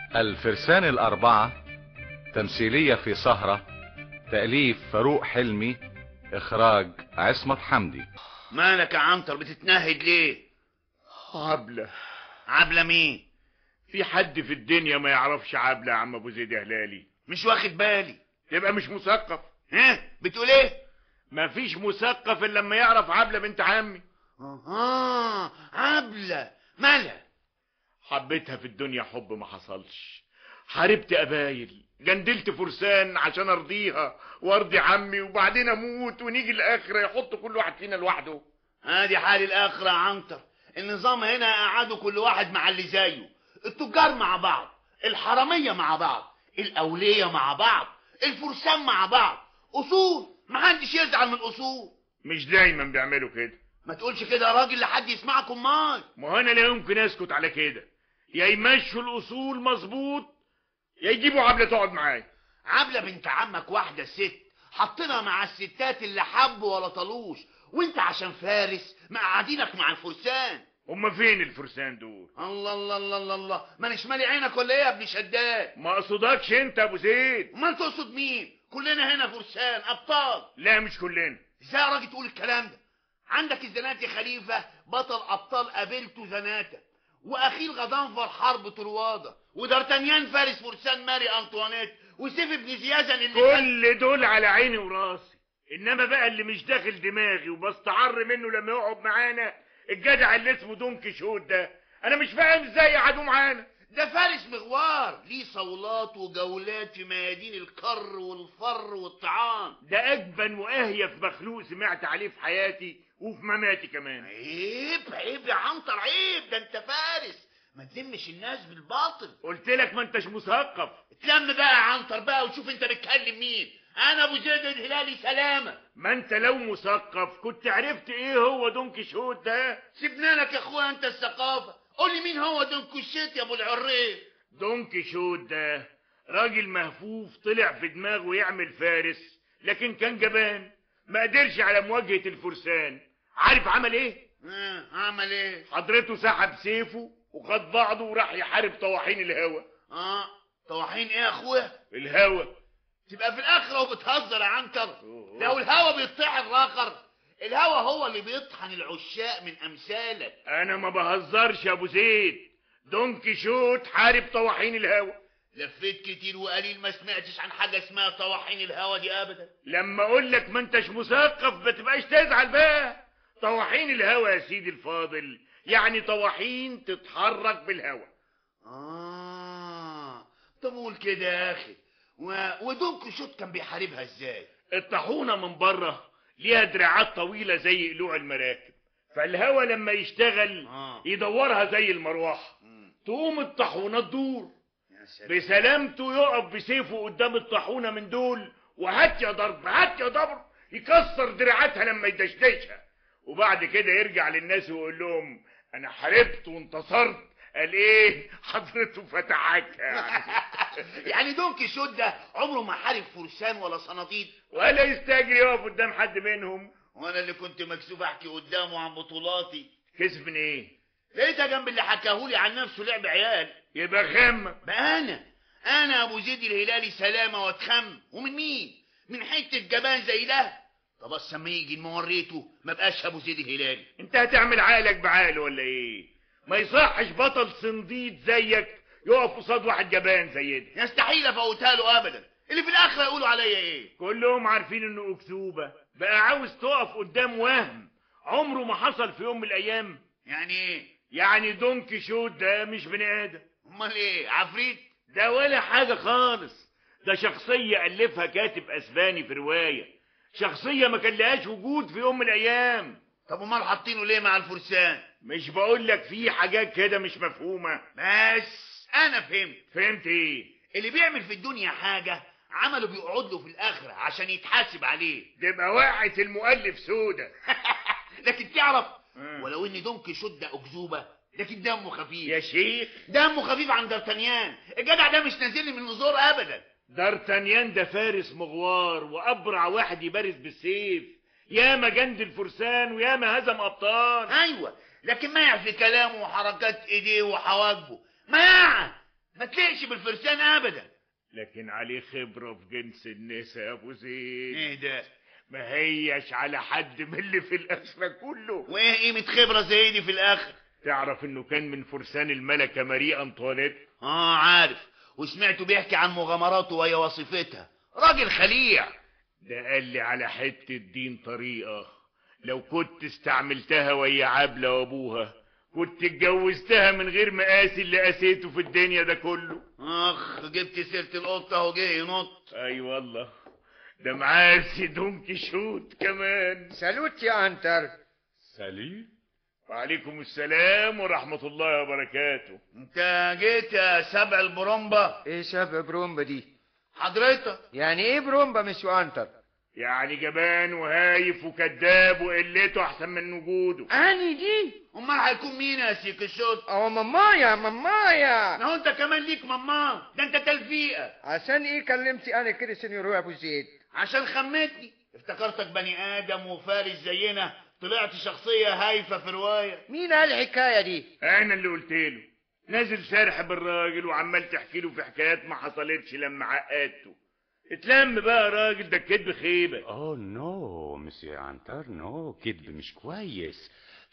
الفرسان الأربعة تمثيلية في سهرة تأليف فاروق حلمي إخراج عصمت حمدي مالك يا عنتر بتتنهد ليه عبلة عبلة مين في حد في الدنيا ما يعرفش عبلة يا عم ابو زيد يا هلالي مش واخد بالي تبقى مش مثقف ها بتقول ايه مفيش مثقف الا لما يعرف عبلة بنت عمي اه عبلة مالها حبيتها في الدنيا حب ما حصلش حاربت قبايل جندلت فرسان عشان ارضيها وارضي عمي وبعدين اموت ونيجي الاخره يحط كل واحد فينا لوحده ادي حال الاخرة يا عنتر النظام هنا قعدوا كل واحد مع اللي زيه التجار مع بعض الحرامية مع بعض الاولية مع بعض الفرسان مع بعض اصول محدش يزعل من الاصول مش دايما بيعملوا كده ما تقولش كده يا راجل لحد يسمعكم مال ما هو انا لا يمكن اسكت على كده يا يمشوا الاصول مظبوط يا يجيبوا عبله تقعد معايا عبلة بنت عمك واحدة ست حطنا مع الستات اللي حبوا ولا طلوش وانت عشان فارس مقعدينك مع الفرسان هما فين الفرسان دول الله الله الله الله الله ما مالي عينك ولا ايه يا ابن شداد ما اقصدكش انت يا ابو زيد امال تقصد مين كلنا هنا فرسان ابطال لا مش كلنا ازاي يا راجل تقول الكلام ده عندك الزناتي خليفة بطل ابطال قابلته زناتة واخيل غضنفر حرب طروادة ودرتنيان فارس فرسان ماري انطوانيت وسيف ابن زيازن اللي كل دول على عيني وراسي انما بقى اللي مش داخل دماغي وبستعر منه لما يقعد معانا الجدع اللي اسمه دون كيشوت ده انا مش فاهم ازاي قعدوا معانا ده فارس مغوار ليه صولات وجولات في ميادين الكر والفر والطعام ده اجبن واهيف مخلوق سمعت عليه في حياتي وفي مماتي كمان عيب عيب يا عنتر عيب ده انت فارس ما تلمش الناس بالباطل قلت لك ما انتش مثقف اتلم بقى يا عنتر بقى وشوف انت بتكلم مين انا ابو زيد الهلالي سلامة ما انت لو مثقف كنت عرفت ايه هو دون كيشوت ده سيبنا لك يا اخويا انت الثقافة قول لي مين هو دون كوشيت يا ابو العريف دون كيشوت ده راجل مهفوف طلع في دماغه يعمل فارس لكن كان جبان ما قدرش على مواجهة الفرسان عارف عمل ايه اه عمل ايه حضرته سحب سيفه وخد بعضه وراح يحارب طواحين الهوى اه طواحين ايه يا اخويا الهوى تبقى في الاخره وبتهزر يا عنتر لو الهوا بيطيح الراخر الهوا هو اللي بيطحن العشاق من امثالك انا ما بهزرش يا ابو زيد دون كيشوت حارب طواحين الهوى لفيت كتير وقليل ما سمعتش عن حاجه اسمها طواحين الهوا دي ابدا لما اقول لك ما انتش مثقف ما تبقاش تزعل بقى طواحين الهوى يا سيدي الفاضل يعني طواحين تتحرك بالهوى اه طب قول كده يا اخي و... ودون كيشوت كان بيحاربها ازاي الطاحونه من بره ليها دراعات طويله زي قلوع المراكب فالهوا لما يشتغل آه. يدورها زي المروحه مم. تقوم الطاحونه تدور يا سلام بسلامته يقف بسيفه قدام الطاحونه من دول وهات يا ضرب هات يا ضرب يكسر دراعاتها لما يدشدشها وبعد كده يرجع للناس ويقول لهم انا حاربت وانتصرت قال ايه حضرته فتحك يعني يعني دون كيشوت ده عمره ما حارب فرسان ولا صناديد ولا يستاجر يقف قدام حد منهم وانا اللي كنت مكسوف احكي قدامه عن بطولاتي كسب من ايه لقيتها جنب اللي حكاهولي عن نفسه لعب عيال يبقى خمة بقى انا انا ابو زيد الهلالي سلامه واتخم ومن مين من حته جبان زي ده طب بس لما يجي موريته ما بقاش ابو زيد الهلالي انت هتعمل عقلك بعقل ولا ايه ما يصحش بطل صنديد زيك يقف قصاد واحد جبان زي ده يستحيل افوتها له ابدا اللي في الاخر يقولوا عليا ايه كلهم عارفين انه اكذوبة بقى عاوز تقف قدام وهم عمره ما حصل في يوم من الايام يعني ايه يعني دون كيشوت ده مش بني ادم امال ايه عفريت ده ولا حاجة خالص ده شخصية ألفها كاتب أسباني في رواية شخصية ما كان لهاش وجود في يوم من الأيام طب امال حاطينه ليه مع الفرسان مش بقول لك في حاجات كده مش مفهومة بس انا فهمت فهمت ايه اللي بيعمل في الدنيا حاجه عمله بيقعد له في الاخره عشان يتحاسب عليه تبقى وقعة المؤلف سودة لكن تعرف مم. ولو ان دون كيشوت ده اكذوبه لكن دمه خفيف يا شيخ دمه خفيف عن دارتانيان الجدع ده مش نازل لي من النزور ابدا دارتانيان ده فارس مغوار وأبرع واحد يبارز بالسيف ياما جند الفرسان وياما هزم أبطال ايوه لكن ما في كلامه وحركات ايديه وحواجبه ما ما تليقش بالفرسان ابدا لكن عليه خبرة في جنس النساء يا ابو زيد ايه ده ما هيش على حد من اللي في الأسرة كله وايه قيمة خبرة زي دي في الاخر تعرف انه كان من فرسان الملكة ماري انطوانيت اه عارف وسمعته بيحكي عن مغامراته وهي وصفتها راجل خليع ده قال لي على حتة دين طريقة لو كنت استعملتها وهي عبلة وابوها كنت اتجوزتها من غير مقاسي اللي قاسيته في الدنيا ده كله اخ جبت سيرة القطة وجه ينط اي والله ده معاه سيدون كيشوت كمان سالوت يا عنتر سالي وعليكم السلام ورحمة الله وبركاته انت جيت يا سبع البرومبا ايه سبب برومبا دي حضرتك يعني ايه برومبا مسيو عنتر يعني جبان وهايف وكذاب وقلته احسن من وجوده اني دي امال هيكون مين يا سيك الشوت او مامايا مامايا ما هو انت كمان ليك ماما ده انت تلفيقة عشان ايه كلمتي انا كده سنيور ابو زيد عشان خمتني افتكرتك بني ادم وفارس زينا طلعت شخصية هايفة في رواية مين قال الحكايه دي انا اللي قلت له نازل سارح بالراجل وعمال تحكي له في حكايات ما حصلتش لما عقدته اتلم بقى يا راجل ده الكدب خيبه اوه نو مسيو عنتر نو كذب مش كويس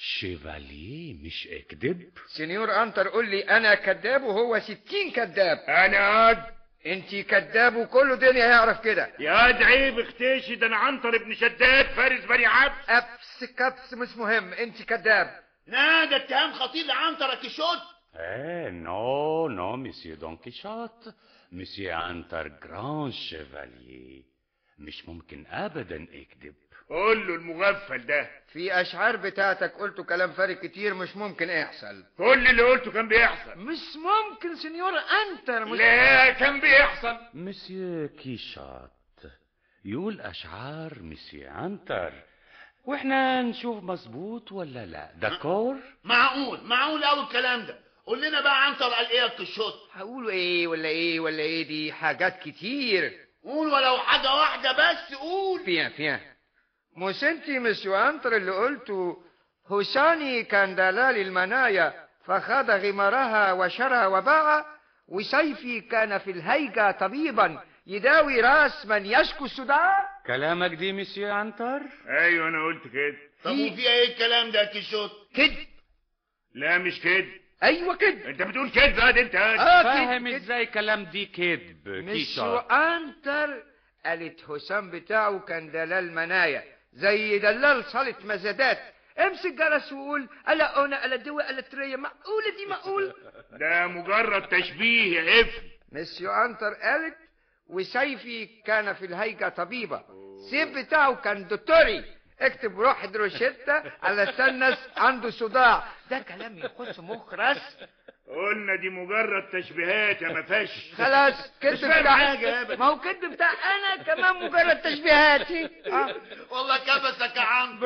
شيفاليه مش اكذب سنيور عنتر قول لي انا كذاب وهو ستين كذاب انا قاد انت كذاب وكل الدنيا يعرف كده يا واد عيب اختشي ده انا عنتر ابن شداد فارس بني عبد ابس كبس مش مهم انت كذاب لا ده اتهام خطير لعنترك الشوت ايه نو نو مسيو دون كيشوت مسيو عنتر جران شيفاليه مش ممكن ابدا اكذب قول له المغفل ده في اشعار بتاعتك قلتوا كلام فارغ كتير مش ممكن يحصل كل اللي قلته كان بيحصل مش ممكن سنيور انتر مش لا كان بيحصل مسيو كيشوت يقول اشعار مسيو عنتر واحنا نشوف مظبوط ولا لا داكور معقول معقول قوي الكلام ده قول لنا بقى عنتر قال ايه يا الشوت هقولوا ايه ولا ايه ولا ايه دي حاجات كتير قول ولو حاجة واحدة بس قول فيها فيها مش انت مسيو انتر اللي قلتوا هشاني كان دلال المنايا فخاض غمارها وشرى وباع وسيفي كان في الهيجة طبيبا يداوي راس من يشكو الصداع كلامك دي مسيو عنتر ايوه انا قلت كده طب وفيها ايه الكلام ده يا كيشوت كده لا مش كده ايوه كده انت بتقول كده هاد انت هاد. اه فاهم كده ازاي كلام دي كذب مسيو كيشوت انتر قالت حسام بتاعه كان دلال منايا زي دلال صالة مزادات امسك جرس وقول الا انا الا دواء الا تريا معقولة دي معقول ده مجرد تشبيه يا قفل مسيو انتر قالت وسيفي كان في الهيجة طبيبة سيف بتاعه كان دكتوري اكتب روح دروشيتا على الناس عنده صداع ده كلام يخص مخ راس قلنا دي مجرد تشبيهات يا مفش خلاص كذب مش فاهم بتاع حاجة أبدا. ما هو كذب بتاع انا كمان مجرد تشبيهاتي آه. والله كبسك يا عنتر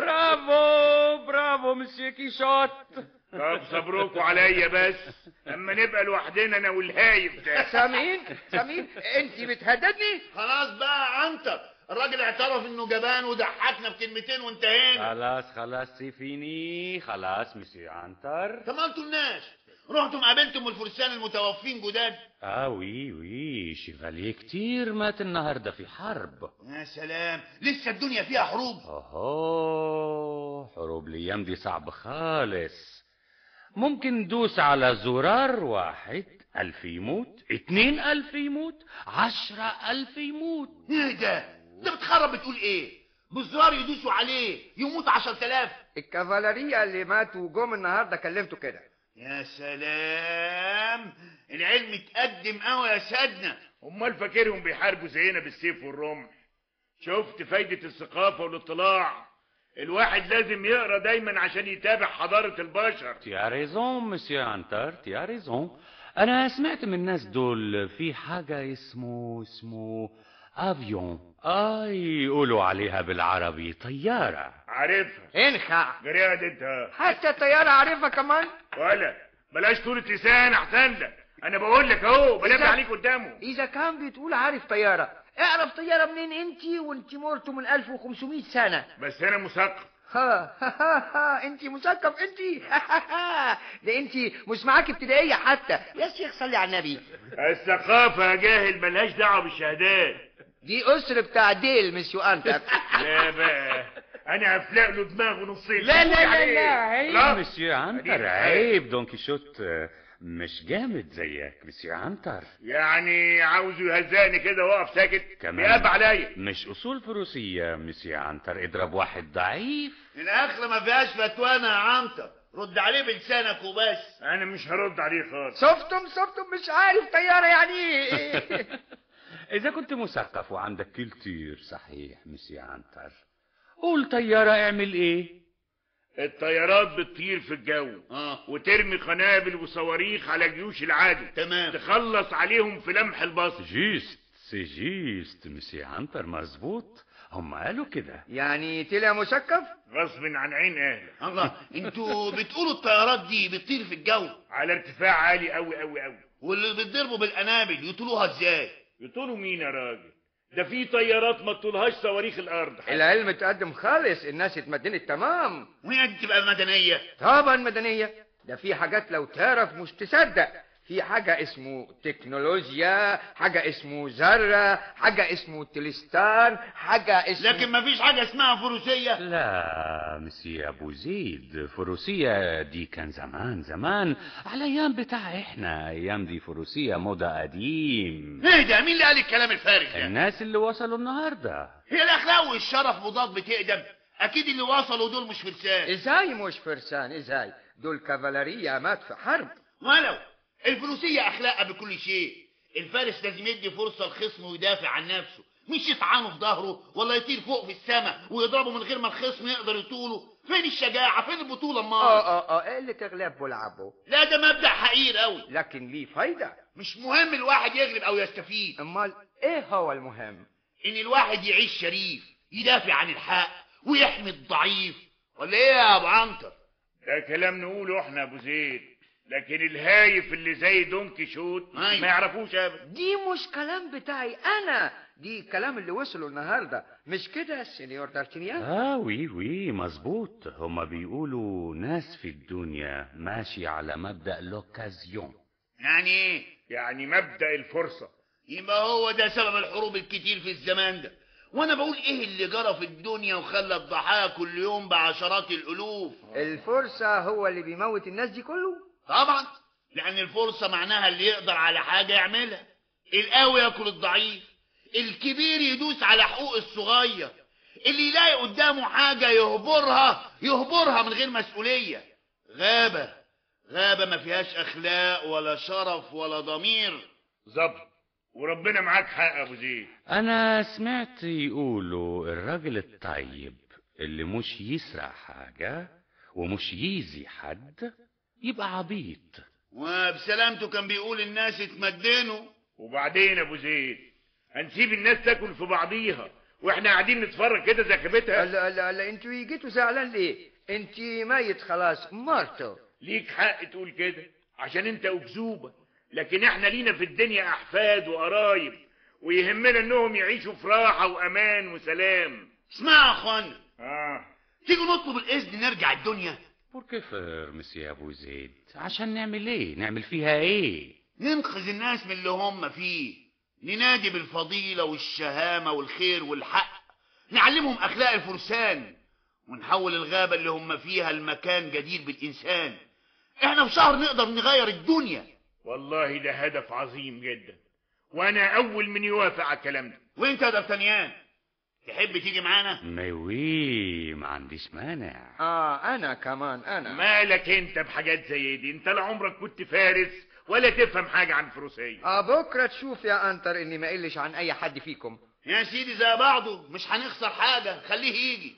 برافو برافو مسيو كيشوت طب صبروكوا عليا بس اما نبقى لوحدنا انا والهايف ده سامعين سامعين انت بتهددني خلاص بقى يا عنتر الراجل اعترف انه جبان وضحكنا بكلمتين وانتهينا خلاص خلاص سيفيني خلاص مسيو عنتر طب ما انتوا الناس رحتم قابلتم الفرسان المتوفين جداد اه وي وي شيفاليه كتير مات النهارده في حرب يا سلام لسه الدنيا فيها حروب اوه حروب الايام دي صعب خالص ممكن ندوس على زرار واحد ألف يموت اتنين ألف يموت عشرة ألف يموت ايه ده ده بتخرب بتقول ايه بالزرار يدوسوا عليه يموت عشر تلاف الكفالرية اللي ماتوا جم النهارده كلمته كده يا سلام العلم اتقدم قوي يا سيدنا امال فاكرهم بيحاربوا زينا بالسيف والرمح شفت فايدة الثقافة والاطلاع الواحد لازم يقرا دايما عشان يتابع حضارة البشر تيا ريزون مسيو عنتر تيا ريزون انا سمعت من الناس دول في حاجة اسمه اسمه افيون اي يقولوا عليها بالعربي طيارة عارفها انخع جرياد انت حتى الطيارة عارفها كمان ولا بلاش طولة لسان احسن لك انا بقول لك اهو بلف إذا- عليك قدامه اذا كان بتقول عارف طيارة اعرف طيارة منين انت وانت مرتوا من 1500 سنة بس انا مثقف ها ها ها ها انت مثقف انت ده انت مش معاك ابتدائيه حتى يا شيخ صلي على النبي الثقافة يا جاهل ملهاش دعوة بالشهادات دي اسر بتاع ديل مسيو انت لا بقى انا هفلق له دماغه نصين لا لا لا عليه. لا عيب لا. مسيو عنتر عيب. عيب دون كيشوت آه، مش جامد زيك مسيو عنتر يعني عاوزه يهزقني كده واقف ساكت كمان. بيقاب عليا مش اصول فروسية مسيو عنتر اضرب واحد ضعيف الاخر ما فيهاش فتوانا يا عنتر رد عليه بلسانك وبس انا مش هرد عليه خالص شفتم شفتم مش عارف طياره يعني ايه اذا كنت مثقف وعندك كلتير صحيح مسيو عنتر قول طيارة اعمل ايه الطيارات بتطير في الجو اه وترمي قنابل وصواريخ على جيوش العدو تمام تخلص عليهم في لمح البصر جيست سي جيست مسيو عنتر مظبوط هم قالوا كده يعني طلع مثقف غصب عن عين اهلك الله انتوا بتقولوا الطيارات دي بتطير في الجو على ارتفاع عالي قوي قوي قوي واللي بتضربوا بالقنابل يطولوها ازاي يطولوا مين يا راجل ده في طيارات ما تطولهاش صواريخ الارض العلم تقدم خالص الناس اتمدنت تمام وهي دي تبقى المدنيه طبعا مدنية ده في حاجات لو تعرف مش تصدق في حاجة اسمه تكنولوجيا حاجة اسمه ذرة حاجة اسمه تلستان حاجة اسمه لكن ما فيش حاجه اسمها فروسيه لا مسيو ابو زيد فروسية دي كان زمان زمان على ايام بتاع احنا ايام دي فروسية موضة قديم ايه ده مين اللي قال الكلام الفارغ ده الناس اللي وصلوا النهاردة هي الاخلاق والشرف مضاد بتقدم اكيد اللي وصلوا دول مش فرسان ازاي مش فرسان ازاي دول كافالرية مات في حرب ولو الفروسيه اخلاقها بكل شيء الفارس لازم يدي فرصه لخصمه ويدافع عن نفسه مش يطعنه في ظهره ولا يطير فوق في السماء ويضربه من غير ما الخصم يقدر يطوله فين الشجاعه فين البطوله اه امال اه اه ايه اللي تغلب ولعبه لا ده مبدا حقير قوي لكن ليه فايدة مش مهم الواحد يغلب او يستفيد امال ايه هو المهم ان الواحد يعيش شريف يدافع عن الحق ويحمي الضعيف ولا ايه يا ابو عنتر ده كلام نقوله احنا يا ابو زيد لكن الهايف اللي زي دون كيشوت أيوة. ما يعرفوش ابدا دي مش كلام بتاعي انا دي كلام اللي وصلوا النهارده مش كده سينيور دارتينيان اه وي وي مظبوط هما بيقولوا ناس في الدنيا ماشي على مبدأ لوكازيون يعني ايه يعني مبدأ الفرصة يبقى هو ده سبب الحروب الكتير في الزمان ده وانا بقول ايه اللي جرى في الدنيا وخلى الضحايا كل يوم بعشرات الالوف الفرصة هو اللي بيموت الناس دي كله طبعا لان الفرصه معناها اللي يقدر على حاجه يعملها القوي ياكل الضعيف الكبير يدوس على حقوق الصغير اللي يلاقي قدامه حاجه يهبرها يهبرها من غير مسؤوليه غابه غابه ما فيهاش اخلاق ولا شرف ولا ضمير ظبط وربنا معاك حق يا ابو زيد انا سمعت يقولوا الراجل الطيب اللي مش يسرق حاجة ومش يأذي حد يبقى عبيط وبسلامته كان بيقول الناس اتمدنوا وبعدين يا ابو زيد هنسيب الناس تاكل في بعضيها واحنا قاعدين نتفرج كده زي خيبتها لا لا لا انتوا جيتوا زعلان ليه انت ميت خلاص مرته ليك حق تقول كده عشان انت اكذوبه لكن احنا لينا في الدنيا احفاد وقرايب ويهمنا انهم يعيشوا في راحه وامان وسلام اسمعوا يا اخوانا اه تيجوا نطلب الاذن نرجع الدنيا بوركفر مسيو ابو زيد عشان نعمل ايه نعمل فيها ايه ننقذ الناس من اللي هم فيه ننادي بالفضيلة والشهامة والخير والحق نعلمهم أخلاق الفرسان ونحول الغابة اللي هم فيها لمكان جديد بالإنسان احنا في شهر نقدر نغير الدنيا والله ده هدف عظيم جدا وانا اول من يوافق على الكلام ده وانت يا دفتنيان تحب تيجي معانا ميوي ما عنديش مانع اه انا كمان انا مالك انت بحاجات زي دي انت لا عمرك كنت فارس ولا تفهم حاجه عن فروسيه اه بكره تشوف يا انتر اني ما قلش عن اي حد فيكم يا سيدي زي بعضه مش هنخسر حاجة خليه يجي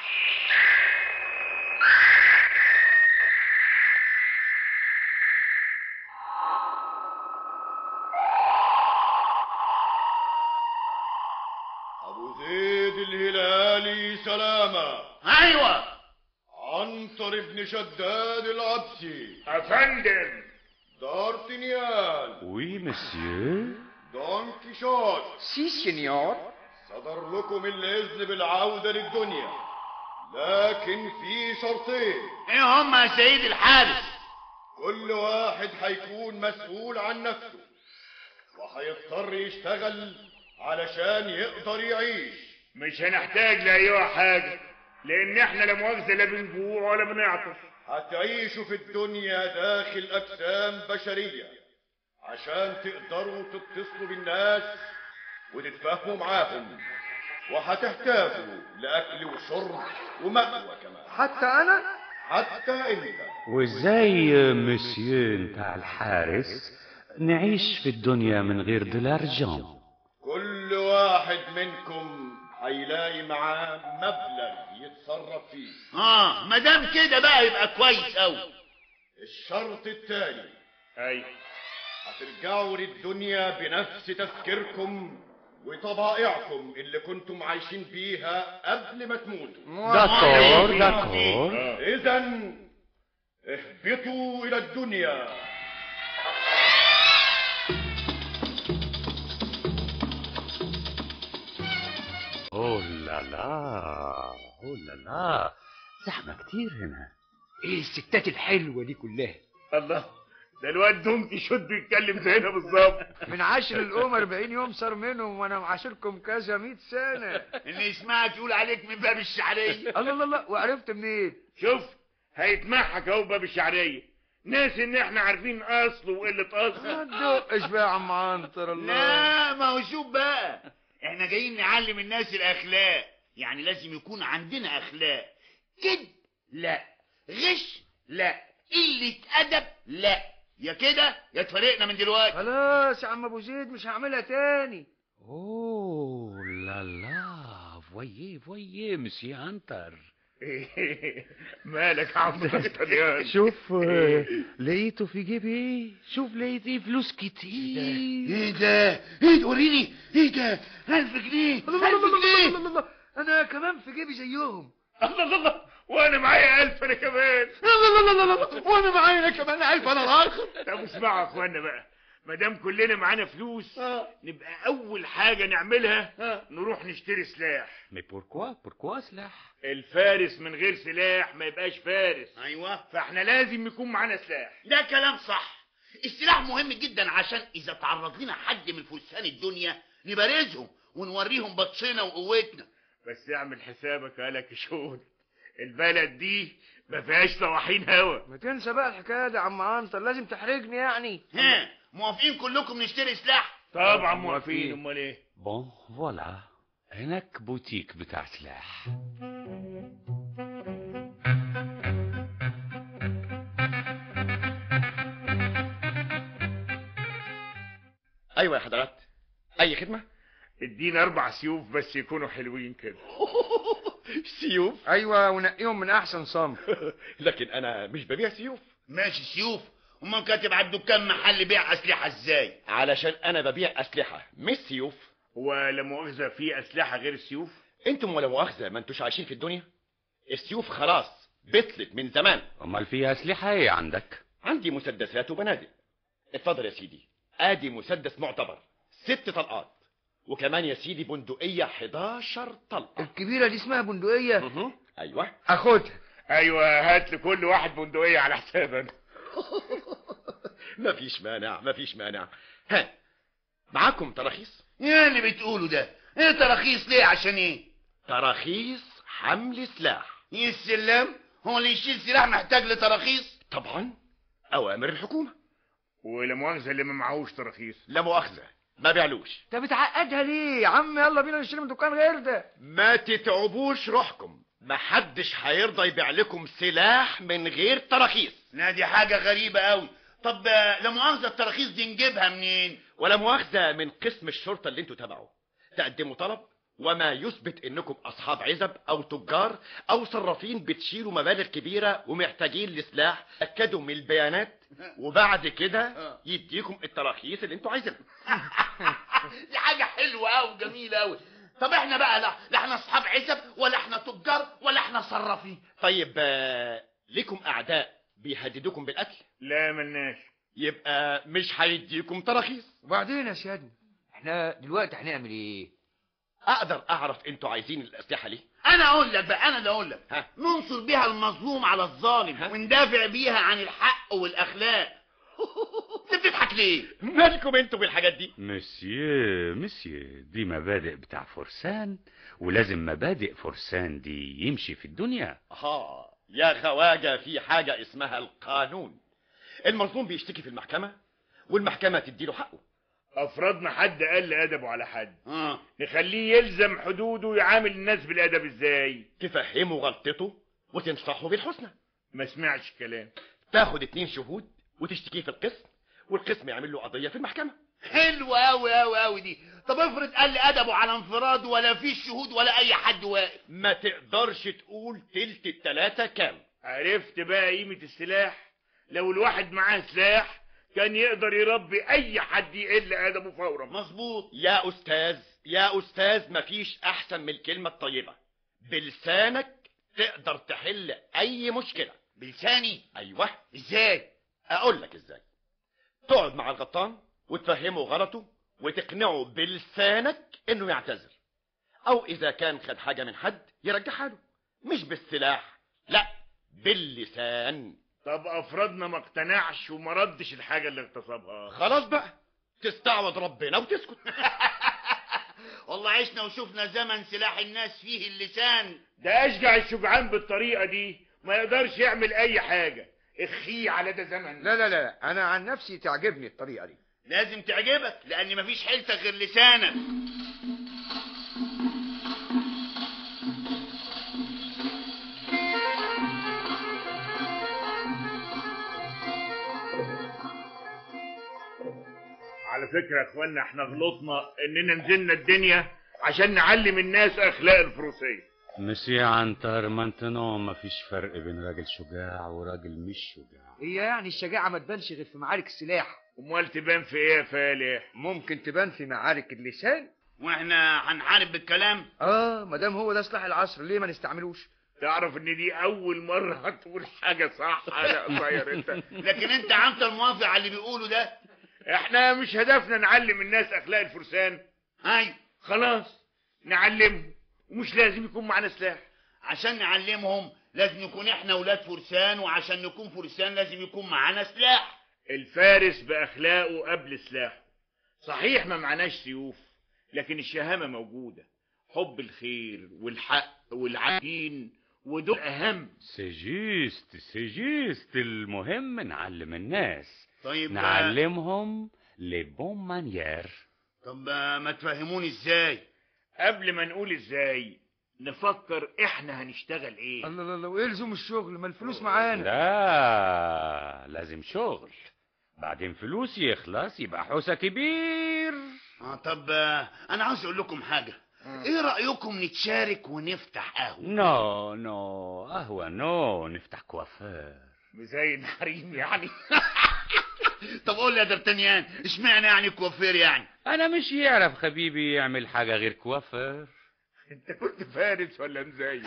أبو زيد الهلالي سلامة أيوة عنتر بن شداد العبسي افندم دارتنيان وي مسيو دون كيشوت سي سينيور صدر لكم الإذن بالعودة للدنيا لكن في شرطين ايه هم يا سيد الحارس كل واحد هيكون مسؤول عن نفسه وهيضطر يشتغل علشان يقدر يعيش مش هنحتاج لأيها حاجة لأن احنا لا مؤاخذة لا بنجوع ولا بنعطش هتعيشوا في الدنيا داخل أجسام بشرية عشان تقدروا تتصلوا بالناس وتتفاهموا معاهم وهتحتاجوا لأكل وشرب ومأوى كمان حتى أنا حتى أنت وازاي مسيو بتاع الحارس نعيش في الدنيا من غير دولارجون كل واحد منكم هيلاقي معاه مبلغ يتصرف فيه اه ما دام كده بقى يبقى كويس قوي الشرط الثاني أي هترجعوا للدنيا بنفس تفكيركم وطبائعكم اللي كنتم عايشين بيها قبل ما تموتوا داكور داكور اذا اهبطوا الى الدنيا اوه لا لا اوه لا لا زحمة كتير هنا ايه الستات الحلوة دي كلها الله ده الواد دونكي شد بيتكلم زينا بالظبط من عشر الأم 40 يوم صار منهم وأنا معاشركم كذا 100 سنة اللي يسمعك يقول عليك من باب الشعرية الله الله الله وعرفت منين؟ شوف هيتمحك اهو باب الشعرية ناس ان احنا عارفين اصله وقلة ما اصله تدقش بقى يا عم عنتر الله لا ما هو شوف بقى احنا جايين نعلم الناس الاخلاق يعني لازم يكون عندنا اخلاق كذب لا غش لا قلة ادب لا يا كده يا تفارقنا من دلوقتي خلاص يا عم ابو زيد مش هعملها تاني اوه لا لا فويي فويي مسيو عنتر مالك يا عم الطليان شوف آه، لقيته في جيبي شوف لقيت ايه فلوس كتير ايه ده ايه ده وريني ايه ده الف جنيه الف الله الله الله الله جنيه الله الله انا كمان في جيبي زيهم الله الله الله وانا معايا الف انا كمان الله الله الله الله وانا معايا كمان الف انا الاخر طب اسمعوا يا اخوانا بقى ما دام كلنا معانا فلوس نبقى اول حاجه نعملها نروح نشتري سلاح مي بوركوا بوركوا سلاح الفارس من غير سلاح ما يبقاش فارس ايوه فاحنا لازم يكون معانا سلاح ده كلام صح السلاح مهم جدا عشان اذا تعرض لنا حد من فرسان الدنيا نبارزهم ونوريهم بطشنا وقوتنا بس اعمل حسابك قالك شهود البلد دي ما فيهاش طواحين هوا ما تنسى بقى الحكايه دي يا عم عنتر لازم تحرجني يعني ها موافقين كلكم نشتري سلاح طبعا موافقين امال ايه بون فوالا هناك بوتيك بتاع سلاح ايوه يا حضرات اي خدمه ادينا اربع سيوف بس يكونوا حلوين كده سيوف ايوه ونقيهم من احسن صنف لكن انا مش ببيع سيوف ماشي سيوف امال كاتب على الدكان محل بيع اسلحه ازاي علشان انا ببيع اسلحه مش سيوف ولا مؤاخذه في اسلحه غير السيوف انتم ولا مؤاخذه ما انتوش عايشين في الدنيا السيوف خلاص بطلت من زمان امال فيها اسلحه ايه عندك عندي مسدسات وبنادق اتفضل يا سيدي ادي مسدس معتبر ست طلقات وكمان يا سيدي بندقيه 11 طلقه الكبيره دي اسمها بندقيه مهم. ايوه اخدها ايوه هات لكل واحد بندقيه على حسابنا مفيش مانع مفيش مانع ها معاكم تراخيص ايه اللي بتقوله ده ايه تراخيص ليه عشان ايه تراخيص حمل سلاح ايه السلام هو اللي يشيل سلاح محتاج لتراخيص طبعا اوامر الحكومه ولا مؤاخذه اللي ما معهوش تراخيص لا مؤاخذه ما بيعلوش انت بتعقدها ليه يا عم يلا بينا نشتري من دكان غير ده ما تتعبوش روحكم محدش هيرضى يبيع لكم سلاح من غير تراخيص لا دي حاجه غريبه قوي طب آه، لا مؤاخذه التراخيص دي نجيبها منين ولا مؤاخذة من قسم الشرطة اللي انتوا تبعه تقدموا طلب وما يثبت انكم اصحاب عزب او تجار او صرافين بتشيلوا مبالغ كبيرة ومحتاجين لسلاح اكدوا من البيانات وبعد كده يديكم التراخيص اللي انتوا عايزينها دي حاجه حلوه قوي جميله قوي طب احنا بقى لا لا احنا اصحاب عزب ولا احنا تجار ولا احنا صرافين طيب آه، ليكم اعداء بيهددوكم بالقتل لا ملناش يبقى مش هيديكم تراخيص وبعدين يا سيادنا احنا دلوقتي هنعمل ايه اقدر اعرف انتوا عايزين الاسلحة ليه انا اقول لك بقى انا اللي اقول لك ها. ننصر بيها المظلوم على الظالم ها. وندافع بيها عن الحق والاخلاق انت بتضحك ليه مالكم انتوا بالحاجات دي مسيو مسيو دي مبادئ بتاع فرسان ولازم مبادئ فرسان دي يمشي في الدنيا اه يا خواجه في حاجة اسمها القانون المظلوم بيشتكي في المحكمة والمحكمة تديله حقه افرضنا حد قل ادبه على حد اه نخليه يلزم حدوده ويعامل الناس بالادب ازاي تفهمه غلطته وتنصحه بالحسنى ما سمعش كلام تاخد اتنين شهود وتشتكيه في القسم والقسم يعمل له قضية في المحكمة حلوة أوي أوي أوي دي طب افرض قال أدبه على انفراد ولا فيش شهود ولا أي حد واقف ما تقدرش تقول تلت التلاتة كام عرفت بقى قيمة السلاح لو الواحد معاه سلاح كان يقدر يربي اي حد يقل ادبه فورا مظبوط يا أستاذ يا أستاذ مفيش أحسن من الكلمة الطيبة بلسانك تقدر تحل أي مشكلة بلساني أيوه ازاي أقول لك إزاي تقعد مع الغلطان وتفهمه غلطه وتقنعه بلسانك إنه يعتذر أو إذا كان خد حاجة من حد يرجعها له مش بالسلاح لا باللسان طب افرضنا ما اقتنعش وما ردش الحاجة اللي اغتصبها خلاص بقى تستعوض ربنا وتسكت والله عشنا وشفنا زمن سلاح الناس فيه اللسان ده اشجع الشجعان بالطريقة دي ما يقدرش يعمل اي حاجة اخيه على ده زمن لا لا لا انا عن نفسي تعجبني الطريقه دي لازم تعجبك لأن مفيش حيلتك غير لسانك على فكرة يا اخوانا احنا غلطنا اننا نزلنا الدنيا عشان نعلم الناس اخلاق الفروسية مسيو عنتر مانتنو ما فيش فرق بين راجل شجاع وراجل مش شجاع هي يعني الشجاعه ما تبانش غير في معارك السلاح امال تبان في ايه يا فالح ممكن تبان في معارك اللسان واحنا هنحارب بالكلام اه ما دام هو ده سلاح العصر ليه ما نستعملوش تعرف ان دي اول مرة هتقول حاجة صح يا قصير انت لكن انت عنتر موافق على اللي بيقوله ده احنا مش هدفنا نعلم الناس اخلاق الفرسان ايوه خلاص نعلمهم ومش لازم يكون معانا سلاح عشان نعلمهم لازم نكون احنا ولاد فرسان وعشان نكون فرسان لازم يكون معانا سلاح الفارس باخلاقه قبل سلاحه صحيح ما معناش سيوف لكن الشهامة موجودة حب الخير والحق والعدين ودول اهم سي جيست سي جيست المهم نعلم الناس طيب نعلمهم لي بون مانيير طب ما تفهموني ازاي قبل ما نقول ازاي نفكر احنا هنشتغل ايه الله الله الله ويلزم الشغل ما الفلوس معانا لا لازم شغل بعدين فلوس يخلص يبقى حوسة كبير اه طب آه، انا عاوز اقول لكم حاجة ايه رأيكم نتشارك ونفتح قهوة نو نو قهوة نو نفتح كوافير زي الحريم يعني طب قول لي يا دارتانيان اشمعنى يعني كوافير يعني انا مش يعرف حبيبي يعمل حاجة غير كوافير انت كنت فارس ولا مزاي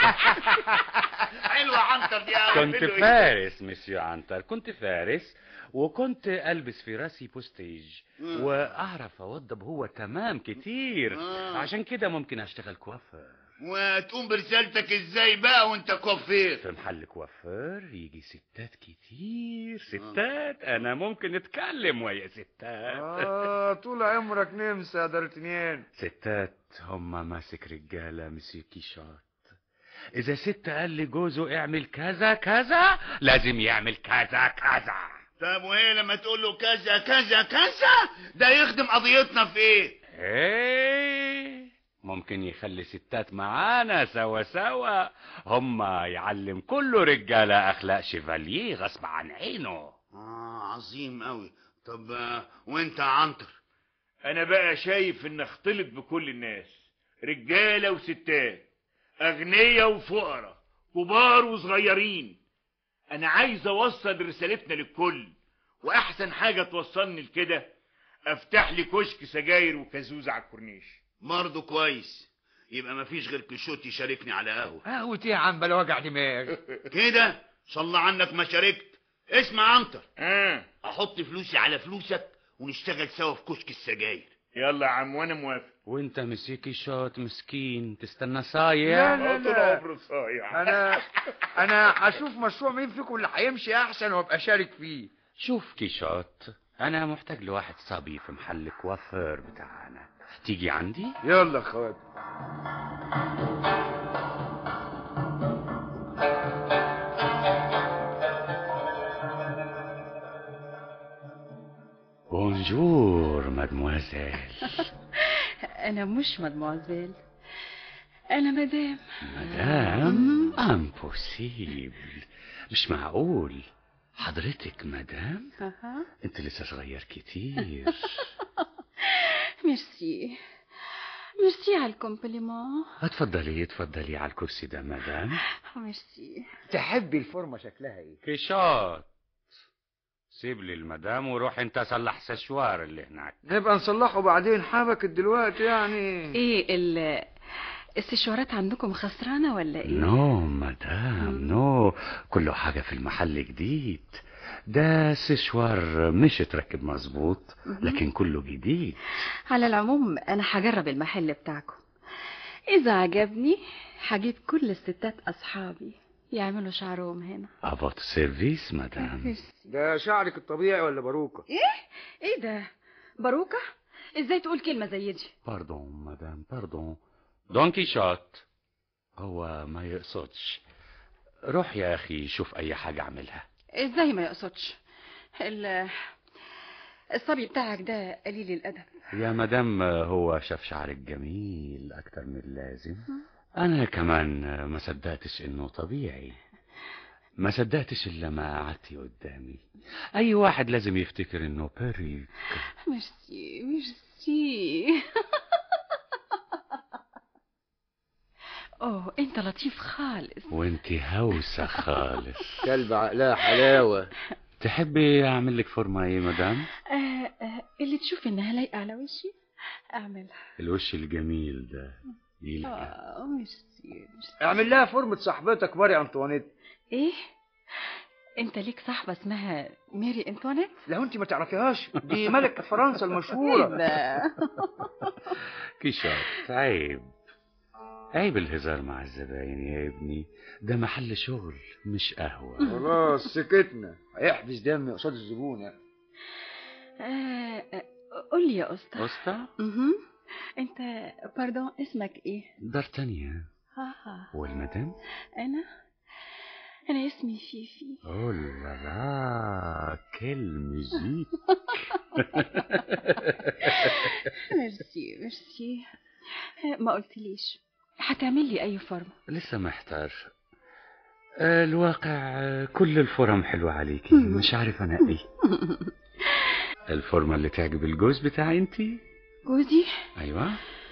حلوة عنتر دي قوي كنت فارس مسيو عنتر كنت فارس وكنت البس في راسي بوستيج مم. واعرف اوضب هو تمام كتير آه. عشان كده ممكن اشتغل كوافير وتقوم برسالتك ازاي بقى وانت كوافير في محل كوافير يجي ستات كتير ستات انا ممكن اتكلم ويا ستات اه طول عمرك نمسى يا دارتنيان ستات هم ماسك رجاله مسيو كيشات اذا ست قال لي جوزه اعمل كذا كذا لازم يعمل كذا كذا طب وايه لما تقول له كذا كذا كذا ده يخدم قضيتنا في ايه ايه ممكن يخلي ستات معانا سوا سوا هم يعلم كل رجاله اخلاق شيفاليه غصب عن عينه اه عظيم قوي طب آه، وانت يا عنتر انا بقى شايف ان اختلط بكل الناس رجاله وستات اغنياء وفقراء كبار وصغيرين انا عايز اوصل رسالتنا للكل واحسن حاجه توصلني لكده افتح لي كشك سجاير وكازوز على الكورنيش برضه كويس يبقى مفيش غير كشوت يشاركني على قهوة قهوة ايه يا عم بلا وجع دماغ كده صلى عنك ما شاركت اسمع عنتر اه احط فلوسي على فلوسك ونشتغل سوا في كشك السجاير يلا يا عم وانا موافق وانت مسيكي شوت مسكين تستنى لا صايع لا طول لا عمره صايع انا انا هشوف مشروع مين فيكم اللي هيمشي احسن وابقى شارك فيه شوف كيشوت انا محتاج لواحد صبي في محل الكوافير بتاعنا تيجي عندي يلا خوات بونجور مادموازيل أنا مش مدموزيل أنا مدام مدام امبوسيبل مش معقول حضرتك مدام أها انت لسه صغير كتير ميرسي ميرسي على الكومبليمون اتفضلي اتفضلي على الكرسي ده مدام ميرسي تحبي الفورمه شكلها ايه كيشوت سيب لي المدام وروح انت صلح سشوار اللي هناك نبقى نصلحه بعدين حبكت دلوقتي يعني إيه ال السشوارات عندكم خسرانة ولا إيه؟ نو مدام نو كله حاجة في المحل جديد ده سشوار مش اتركب مظبوط لكن كله جديد على العموم أنا هجرب المحل بتاعكم إذا عجبني هجيب كل الستات أصحابي يعملوا شعرهم هنا ابوت سيرفيس مدام ده شعرك الطبيعي ولا باروكه إيه ده؟ باروكة؟ إزاي تقول كلمة زي دي؟ باردون مدام باردون دون كيشوت هو ما يقصدش روح يا اخي شوف اي حاجة اعملها إزاي ما يقصدش؟ ال الصبي بتاعك ده قليل الأدب يا مدام هو شاف شعرك جميل اكتر من اللازم انا كمان ما صدقتش انه طبيعي ما صدقتش الا ما قعدتي قدامي اي واحد لازم يفتكر انه بيريك ميرسي ميرسي اوه انت لطيف خالص وانت هوسة خالص كلب عقلها حلاوه تحبي اعمل لك فورمه ايه مدام آه آه اللي تشوف انها لايقه على وشي اعملها الوش الجميل ده يلقى اه ميرسي ميرسي اعمل لها فورمه صاحبتك ماري انطوانيت ايه انت ليك صاحبه اسمها ميري انطوانيت لو انت ما تعرفيهاش دي ملكه فرنسا ايه المشهوره ده كيشوت عيب عيب الهزار مع الزباين يا ابني ده محل شغل مش قهوة خلاص سكتنا هيحبس دمي قصاد الزبون يعني آه آه، قول لي يا اسطى أسطى اها انت باردون اسمك ايه دارتانيا اه والمدام انا انا اسمي فيفي أوه لا لا كل ميوزيك ميرسي ميرسي ما قلتليش هتعمل لي اي فورمه لسه محتار آه، الواقع آه، كل الفورم حلوة عليكي مش عارف أنا إيه الفورمة اللي تعجب الجوز بتاعي انتي جوزي أيوة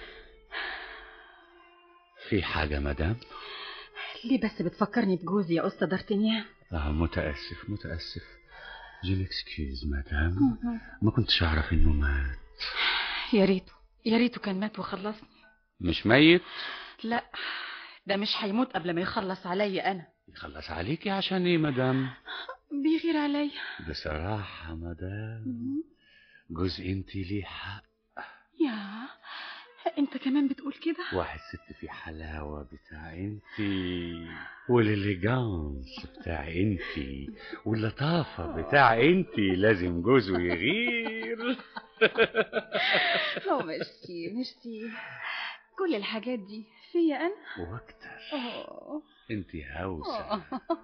في حاجة مدام ليه بس بتفكرني بجوزي يا اسطى دارتنيان آه متأسف متأسف جي مكسكيوز مدام ما كنتش أعرف إنه مات يا ريته يا ريته كان مات وخلصني مش ميت لا ده مش هيموت قبل ما يخلص عليا انا يخلص عليكي عشان إيه مدام بيغير عليا بصراحة مدام جوز انتي ليه حق يا انت كمان بتقول كده واحد ست في حلاوة بتاع انتي والإليجانس بتاع انتي واللطافة بتاع انتي لازم جوزه يغير لا ميرسي ميرسي كل الحاجات دي فيا انا واكتر أوه. انتي هوسة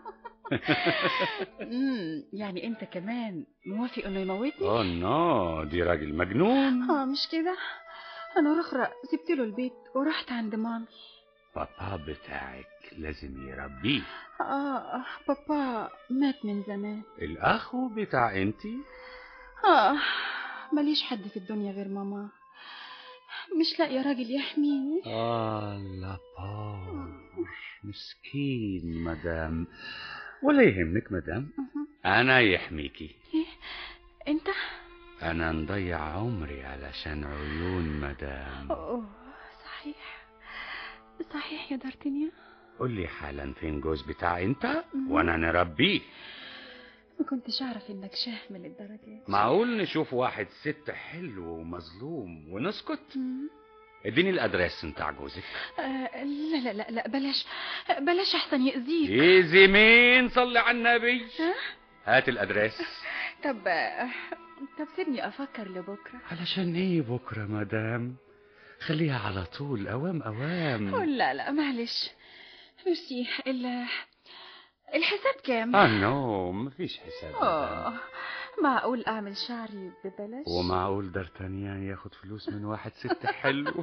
امم يعني انت كمان موافق انه يموتني اوه نو دي راجل مجنون اه مش كده انا رخرة سبت له البيت ورحت عند مامي بابا بتاعك لازم يربيه اه بابا مات من زمان الأخو بتاع انتي اه ماليش حد في الدنيا غير ماما مش لاقيه راجل يحميني آه لا بور مسكين مدام ولا يهمك مدام أنا يحميكي انت أنا نضيع عمري علشان عيون مدام اوه صحيح صحيح يا دارتنيا قول لي حالا فين جوز بتاع انت وانا نربيه ما كنتش اعرف انك شاهمل الدرجات معقول نشوف واحد ست حلو ومظلوم ونسكت مم. اديني الادريس بتاع جوزك آه، لا لا لا لا بلاش بلاش احسن يأذيك ايزي مين صلي على النبي ها؟ هات الادريس طب آه، طب سيبني افكر لبكره علشان ايه بكره مدام خليها على طول اوام اوام لا لا معلش ميرسي ال الحساب كام اه نو مفيش حساب اه مدام. معقول اعمل شعري ببلاش ومعقول دارتانيان ياخد فلوس من واحد ست حلو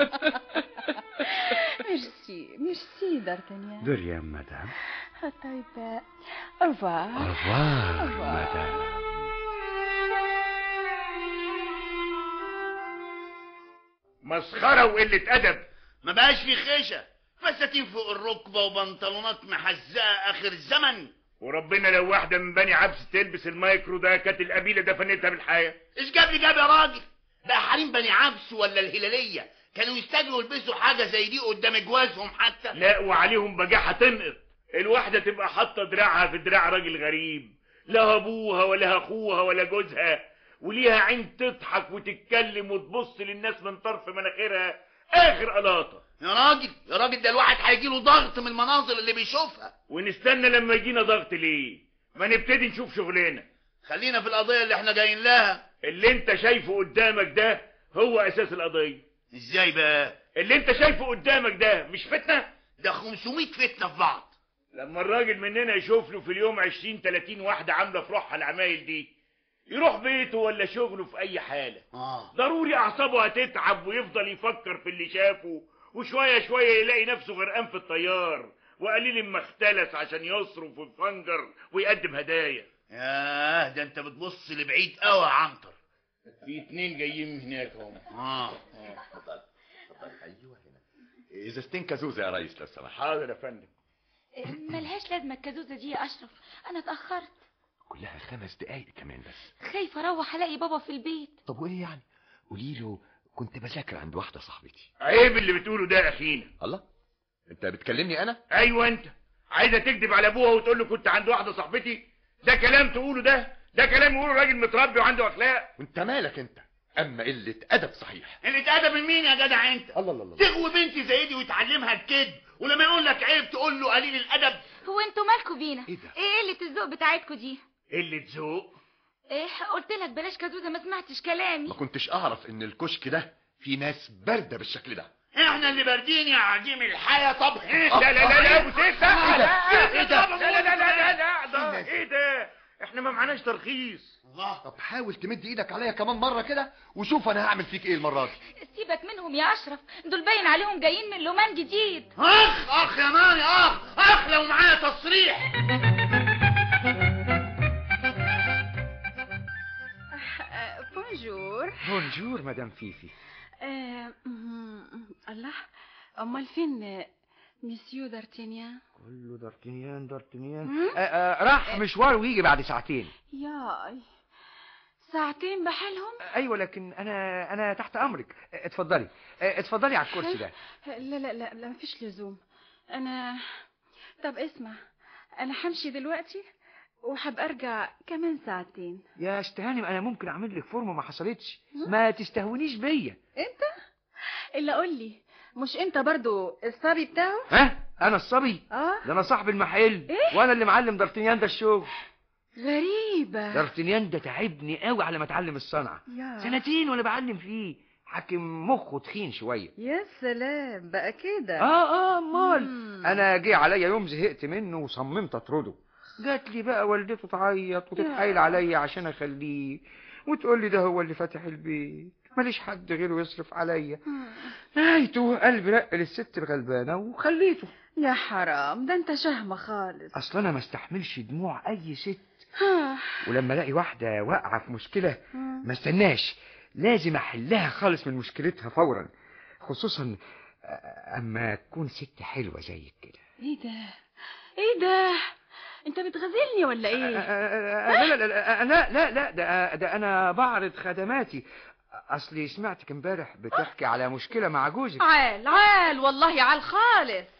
ميرسي ميرسي دارتانيان دريان مدام طيب آه، أرفع أرفوار أرفع. مدام مسخرة وقلة أدب ما بقاش في خيشة فساتين فوق الركبة وبنطلونات محزقة آخر الزمن وربنا لو واحدة من بني عبس تلبس المايكرو ده كانت القبيلة دفنتها بالحياة ايش جاب لي جاب يا راجل بقى حريم بني عبس ولا الهلالية كانوا يستجلوا يلبسوا حاجة زي دي قدام جوازهم حتى لا وعليهم بجاحة تنقط الواحدة تبقى حاطة دراعها في دراع راجل غريب لا ابوها ولا اخوها ولا جوزها وليها عين تضحك وتتكلم وتبص للناس من طرف مناخيرها اخر قلاطة يا راجل يا راجل ده الواحد هيجيله ضغط من المناظر اللي بيشوفها ونستنى لما يجينا ضغط ليه ما نبتدي نشوف شغلنا خلينا في القضية اللي احنا جايين لها اللي انت شايفه قدامك ده هو اساس القضية ازاي بقى اللي انت شايفه قدامك ده مش فتنة ده 500 فتنة في بعض لما الراجل مننا يشوف له في اليوم 20 30 واحدة عاملة في روحها العمايل دي يروح بيته ولا شغله في اي حالة اه ضروري اعصابه هتتعب ويفضل يفكر في اللي شافه وشوية شوية يلاقي نفسه غرقان في الطيار وقليل ما اختلس عشان يصرف ويفنجر ويقدم هدايا ياه ده انت بتبص لبعيد قوي يا عنتر في اتنين جايين من هناك هم اه ازازتين كازوزه يا ريس لو سمحت حاضر يا فندم ملهاش لازمة الكازوزة دي يا أشرف أنا اتأخرت كلها خمس دقايق كمان بس خايفة أروح ألاقي بابا في البيت طب وايه يعني قولي له كنت بذاكر عند واحده صاحبتي عيب اللي بتقوله ده يا اخينا الله انت بتكلمني انا ايوه انت عايزه تكذب على ابوها وتقول له كنت عند واحده صاحبتي ده كلام تقوله ده ده كلام يقوله راجل متربي وعنده اخلاق وانت مالك انت اما قله ادب صحيح اللي اتأدب من مين يا جدع انت الله الله الله تغوي بنتي زي دي وتعلمها الكذب ولما يقول لك عيب تقول له قليل الادب هو انتوا مالكوا بينا إيه ده؟ ايه قلة الذوق بتاعتكوا دي قله ذوق ايه قلت لك بلاش كازوزة ما سمعتش كلامي ما كنتش اعرف ان الكشك ده في ناس بارده بالشكل ده احنا اللي باردين يا عجيم الحياة طب لا لا لا لا ابو سيف لا إيه ده؟ لا إيه ده؟ لا لا لا لا لا ده ايه ده احنا ما معناش ترخيص الله طب حاول تمد ايدك عليا كمان مره كده وشوف انا هعمل فيك ايه المره دي سيبك منهم يا أشرف دول باين عليهم جايين من لومان جديد اخ اخ يا ماني اخ اخ لو معايا تصريح آه، بونجور بونجور مدام فيفي آه، مم، الله امال فين آه، مسيو دارتينيان كله دارتنيان دارتنيان مم؟ آه آه راح مشوار ويجي بعد ساعتين ياي ساعتين بحالهم ايوه لكن انا انا تحت امرك آه، اتفضلي آه، اتفضلي على الكرسي ده لا لا لا لا مفيش لزوم انا طب اسمع انا همشي دلوقتي وهبقى ارجع كمان ساعتين يا استهانم انا ممكن اعمل لك فورمه ما حصلتش ما تستهونيش بيا انت الا قول لي مش انت برضو الصبي بتاعه ها انا الصبي اه ده انا صاحب المحل إيه؟ وانا اللي معلم دارتنيان ده الشغل غريبة دارتنيان ده تعبني قوي على ما اتعلم الصنعه يا سنتين وانا بعلم فيه حاكم مخه تخين شويه يا سلام بقى كده اه اه امال مم. انا جه عليا يوم زهقت منه وصممت اطرده جات لي بقى والدته تعيط وتتحايل يا. عليا عشان اخليه وتقول لي ده هو اللي فاتح البيت ماليش حد غيره يصرف عليا مم. نهايته قلبي رق للست الغلبانه وخليته يا حرام ده انت شهمة خالص اصل انا ما استحملش دموع اي ست ها. ولما الاقي واحده واقعه في مشكله مم. ما استناش لازم احلها خالص من مشكلتها فورا خصوصا آه، اما تكون ست حلوه زيك كده ايه ده ايه ده انت بتغازلني ولا آه، ايه آه، لا لا لا لا لا لا ده ده انا بعرض خدماتي اصلي سمعتك امبارح بتحكي على مشكله مع جوزك عال عال والله عال خالص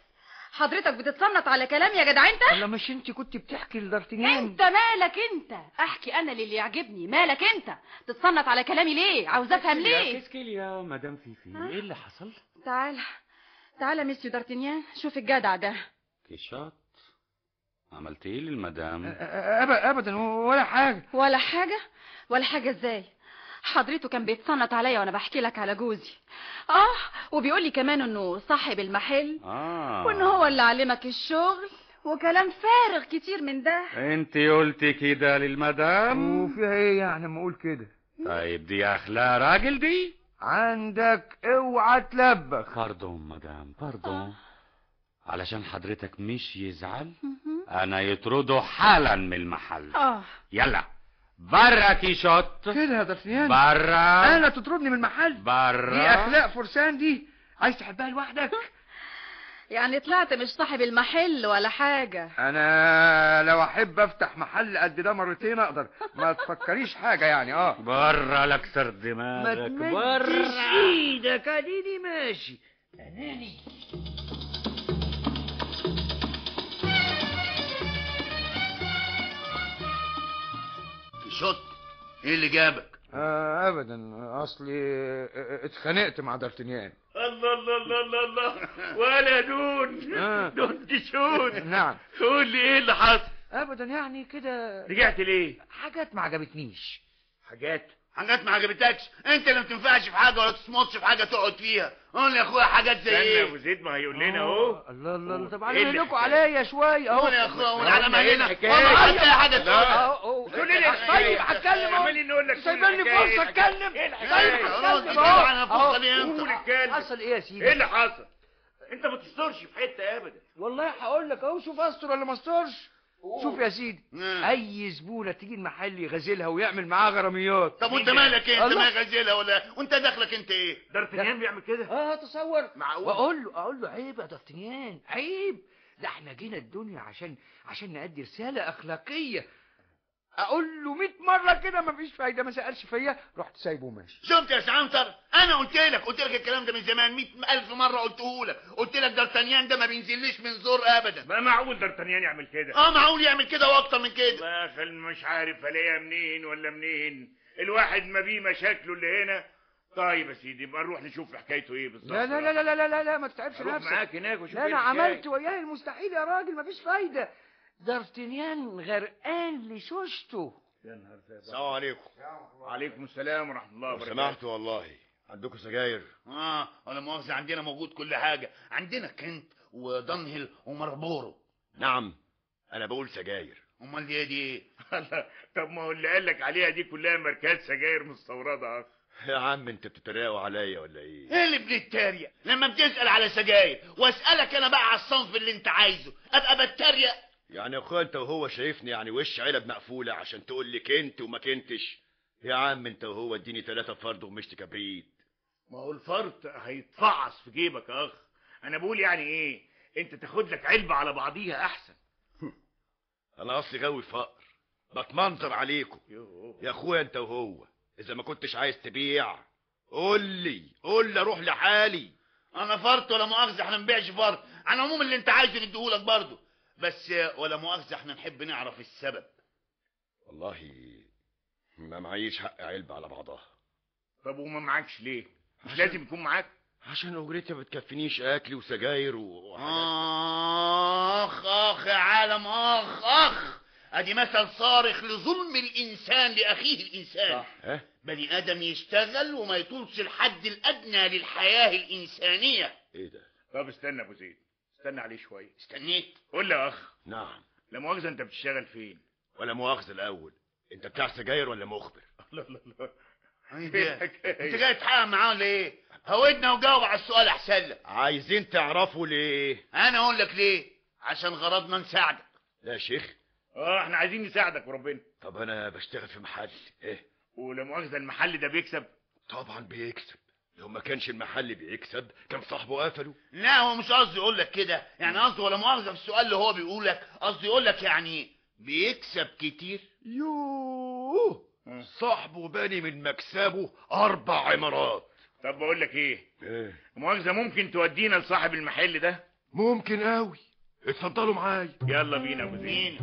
حضرتك بتتصنت على كلامي يا جدع انت ولا مش انت كنت بتحكي لدارتنيان انت مالك انت احكي انا للي يعجبني مالك انت تتصنت على كلامي ليه عاوز افهم ليه كسكيل يا مدام فيفي ايه اللي حصل تعال تعال ميسيو دارتنيان شوف الجدع ده كيشات عملت ايه للمدام أب- ابدا ولا حاجه ولا حاجة ولا حاجة ازاي حضرته كان بيتصنت عليا وانا بحكي لك على جوزي اه وبيقول لي كمان انه صاحب المحل اه وان هو اللي علمك الشغل وكلام فارغ كتير من ده انت قلتي كده للمدام وفيها ايه يعني اما اقول كده طيب دي اخلاق راجل دي عندك اوعى تلبخ باردون مدام باردون علشان حضرتك مش يزعل انا يطرده حالا من المحل اه يلا برا كيشوت كده يا دارتنيان برا انا تطردني من المحل برا دي اخلاق فرسان دي عايز تحبها لوحدك يعني طلعت مش صاحب المحل ولا حاجة انا لو احب افتح محل قد ده مرتين اقدر ما تفكريش حاجه يعني اه برا لكسر ما دماغك تمدش برا ايدك اديني ماشي اناني شط ايه اللي جابك آه ابدا اصلي اتخانقت مع دارتنيان الله الله الله الله الله ولا دون آه. دون تشون نعم قول لي ايه اللي حصل ابدا يعني كده رجعت ليه حاجات ما عجبتنيش حاجات حاجات ما عجبتكش انت اللي ما بتنفعش في حاجه ولا تصمتش في حاجه تقعد فيها قول لي يا اخويا حاجات زي استنى يا ايه ابو زيد ما هيقول لنا اهو الله الله الله طب إيه على اللي مهلكوا حكاية؟ عليا شويه اهو قول يا اخويا قول قلنا على إيه مهلنا الحكاية؟ والله حتى اي حاجه لا. تقول اهو تقول لي طيب الحكاية. هتكلم اهو عمالين نقول لك سايبين لي الحكاية، فرصه الحكاية. اتكلم إيه طيب الحكاية؟ خلاص، هتكلم كده اهو على فرصة أهو. ليه انت؟ قول الكلام حصل ايه يا سيدي ايه اللي حصل انت ما تسترش في حته ابدا والله هقول لك اهو شوف استر ولا ما استرش شوف يا سيدي مم. اي زبونه تيجي المحل يغازلها ويعمل معاها غراميات طب وانت مالك ايه انت الله. ما غزيله ولا وانت دخلك انت ايه دارتنيان بيعمل كده اه تصور معقول واقول له اقول له عيب يا دفتنيان عيب ده احنا جينا الدنيا عشان عشان نأدي رساله اخلاقيه اقول له 100 مره كده مفيش فايده ما سالش فيا رحت سايبه وماشي شفت يا سعنتر انا قلت لك قلت لك الكلام ده من زمان مئة الف مره قلته لك قلت لك دارتانيان ده ما بينزلش من زور ابدا ما معقول دارتنيان يعمل كده اه معقول يعمل كده واكتر من كده ما خل مش عارف الاقيها منين ولا منين الواحد ما بيه مشاكله اللي هنا طيب يا سيدي بقى نروح نشوف حكايته ايه بالظبط لا لا لا لا لا لا, لا ما تتعبش اروح نفسك معاك هناك وشوف لا إيه انا الحكاية. عملت وياه المستحيل يا راجل مفيش فايده دارتنيان غرقان لشوشته يا نهار زي بعض. السلام عليكم وعليكم السلام ورحمه الله لو وبركاته سمحتوا والله عندكم سجاير اه ولا مؤاخذه عندنا موجود كل حاجه عندنا كنت ودنهل ومربورو نعم انا بقول سجاير امال دي دي ايه الله. طب ما هو اللي قال لك عليها دي كلها ماركات سجاير مستورده يا عم انت بتتريقوا عليا ولا ايه ايه اللي بنتريق لما بتسال على سجاير واسالك انا بقى على الصنف اللي انت عايزه ابقى بتريق يعني يا اخويا انت وهو شايفني يعني وش علب مقفوله عشان تقول لي كنت وما كنتش يا عم انت وهو اديني ثلاثة فرد ومشت كبريت ما هو الفرط هيتفعص في جيبك يا اخ انا بقول يعني ايه انت تاخد لك علبه على بعضيها احسن انا اصلي غاوي فقر بتمنظر عليكم يوه. يا اخويا انت وهو اذا ما كنتش عايز تبيع قول لي قول لي اروح لحالي انا فرط ولا مؤاخذه احنا ما نبيعش فرط على العموم اللي انت عايزه نديهولك برضه بس ولا مؤاخذه احنا نحب نعرف السبب والله ما معيش حق علبة على بعضها طب وما معكش ليه مش لازم يكون معاك عشان اجرتي ما بتكفينيش اكل وسجاير و- وحاجات اخ اخ يا عالم اخ اخ ادي مثل صارخ لظلم الانسان لاخيه الانسان ها بني ادم يشتغل وما يطولش الحد الادنى للحياه الانسانيه ايه ده طب استنى يا ابو زيد استنى عليه شويه استنيت قول لي يا اخ نعم لا مؤاخذه انت بتشتغل فين ولا مؤاخذة الاول انت بتاع سجاير ولا مخبر لا لا لا انت انت جاي تحقق معاه ولا ايه هودنا وجاوب على السؤال احسن لك عايزين تعرفوا ليه انا اقول لك ليه عشان غرضنا نساعدك لا يا شيخ اه احنا عايزين نساعدك وربنا طب انا بشتغل في محل ايه ولا مؤاخذه المحل ده بيكسب طبعا بيكسب لو ما كانش المحل بيكسب كان صاحبه قفله لا هو مش قصدي يقول لك كده يعني قصدي ولا مؤاخذه في السؤال اللي هو بيقول لك قصدي يقول لك يعني بيكسب كتير يوه صاحبه باني من مكسبه اربع عمارات طب بقول لك ايه ايه مؤاخذه ممكن تودينا لصاحب المحل ده ممكن قوي اتفضلوا معايا يلا بينا يا ابو زيد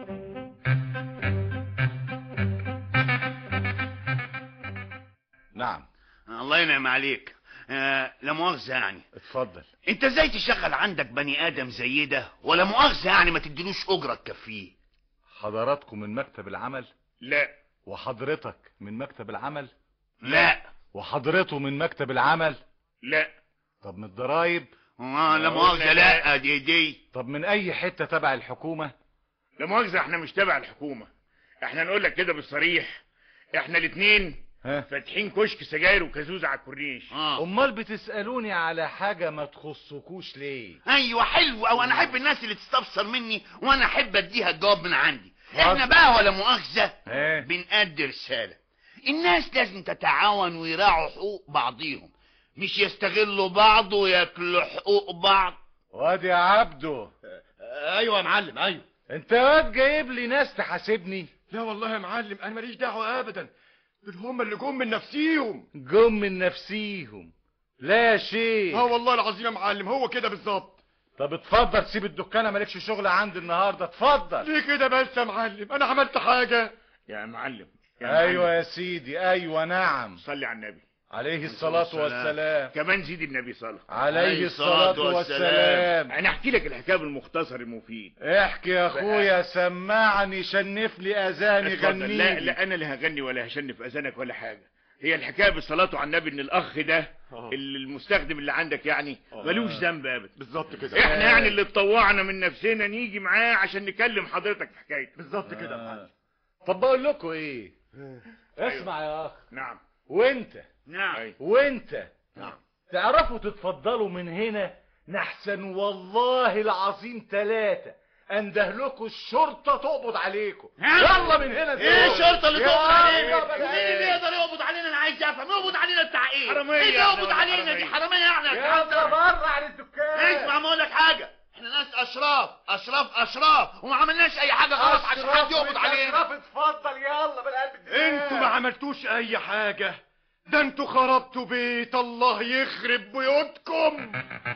نعم الله ينعم عليك آه لا مؤاخذة يعني اتفضل انت ازاي تشغل عندك بني ادم زي ده ولا مؤاخذة يعني ما تديلوش اجرة تكفيه حضراتكم من مكتب العمل لا وحضرتك من مكتب العمل لا وحضرته من مكتب العمل لا طب من الضرايب آه لا مؤاخذة لا دي دي طب من اي حتة تبع الحكومة لا مؤاخذة احنا مش تبع الحكومة احنا نقول لك كده بالصريح احنا الاتنين ها فاتحين كشك سجاير وكازوزة على الكورنيش اه امال بتسألوني على حاجة ما تخصكوش ليه ايوه حلو او انا احب الناس اللي تستفسر مني وانا احب اديها الجواب من عندي احنا اتفضل. بقى ولا مؤاخذة ايه بنأدي رسالة الناس لازم تتعاون ويراعوا حقوق بعضيهم مش يستغلوا بعض وياكلوا حقوق بعض واد يا عبده ايوه يا معلم ايوه انت واد جايب لي ناس تحاسبني لا والله يا معلم انا ماليش دعوه ابدا دول هم اللي جم من نفسيهم جم من نفسيهم لا يا شيخ اه والله العظيم يا معلم هو كده بالظبط طب اتفضل سيب الدكانة مالكش شغل عندي النهاردة اتفضل ليه كده بس يا معلم انا عملت حاجه يا معلم يا ايوه معلم. يا سيدي ايوه نعم صلي على النبي عليه الصلاة والسلام كمان زيد النبي صلى عليه الصلاة والسلام انا احكي لك الحكايه بالمختصر المفيد احكي يا اخويا سمعني شنف لي اذاني اتفضل. غني لا لي. لا انا لا هغني ولا هشنف اذانك ولا حاجه هي الحكايه بالصلاه على النبي ان الاخ ده اللي المستخدم اللي عندك يعني ملوش ذنب ابدا بالظبط كده احنا يعني اللي اتطوعنا من نفسنا نيجي معاه عشان نكلم حضرتك في حكايته بالظبط كده يا معلم طب بقول لكم ايه اسمع يا اخ نعم وانت نعم أيوة. وانت نعم. تعرفوا تتفضلوا من هنا نحسن والله العظيم ثلاثة انده لكم الشرطة تقبض عليكم ها؟ يلا من هنا ايه دول. الشرطه اللي تقبض يلا علينا بقى. مين اللي يقدر يقبض علينا انا عايز افهم يقبض علينا بتاع ايه حرامية ايه اللي احنا يقبض ولا علينا دي حرامية؟ حراميه يعني يا يلا جدعان بره عن الدكان اسمع ما اقول لك حاجه احنا ناس اشراف اشراف اشراف وما عملناش اي حاجه غلط عشان حد يقبض علينا أشرف، اتفضل يلا بالقلب الدكان انتوا ما عملتوش اي حاجه ده انتوا خربتوا بيت الله يخرب بيوتكم